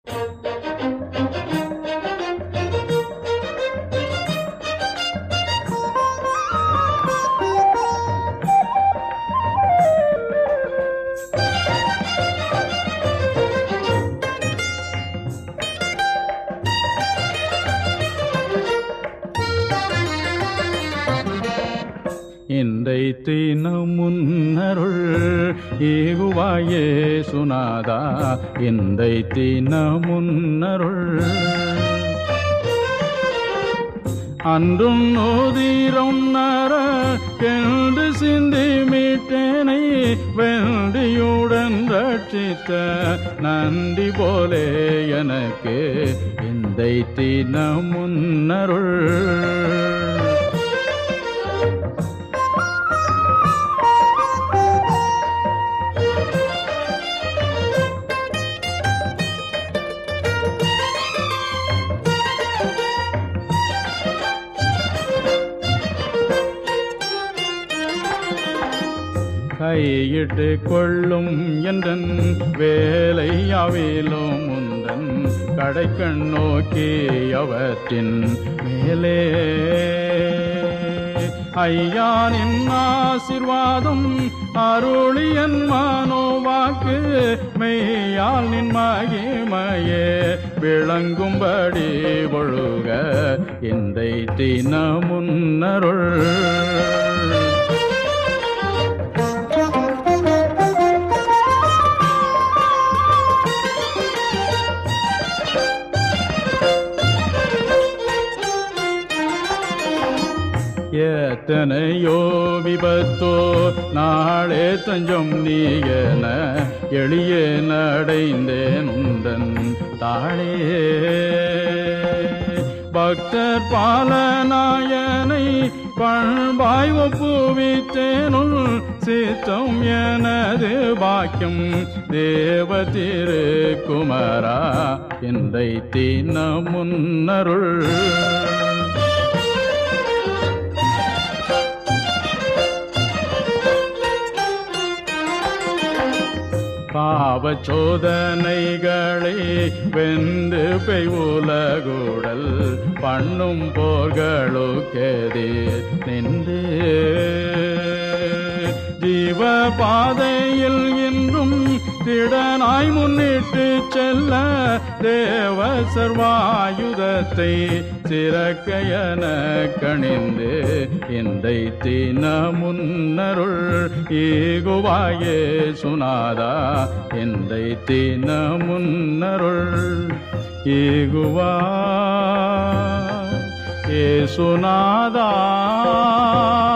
இந்தை தினம் முன்னருள் ஏகுவாயே சுனாதா இந்தை தினம் முன்னருள் அன்றும் நோதீரம் நர கென்று சிந்தி மீட்டேனை வெண்டியுடன் ரட்சித்த நன்றி போலே எனக்கு இந்தை தினம் முன்னருள் கையிட்டு கொள்ளும் என்றன் வேலையாவிலும் முந்தன் கடைக்கண் நோக்கி அவற்றின் மேலே ஐயானின் ஆசிர்வாதம் அருளியன் மனோவாக்கு மெய்யால் நின் மகிமையே விளங்கும்படி ஒழுக இந்த தினமுன்னருள் எத்தனையோ விபத்தோ நாளே தஞ்சம் நீயன எளிய நடைந்தேன் உந்தன் தாளே பக்தர் பாலநாயனை பண்பாய் ஒப்புவித்தேனுள் சித்தம் எனது பாக்கியம் தேவ திருக்குமரா எந்தை தின முன்னருள் பாவ சோதனைகளை வெந்து பெய் உலகுடல் பண்ணும் போர்களுக்கெதி நின்று ஜீவ பாதையில் இன்றும் திடனாய் முன்னிட்டு செல்ல தேவ சர்வாயுதத்தை சிறக்கையன கணிந்து இந்த தின முன்னருள் ஈகுவாயே சுனாதா இந்த தின முன்னருள் ஈகுவா ஏ சுனாதா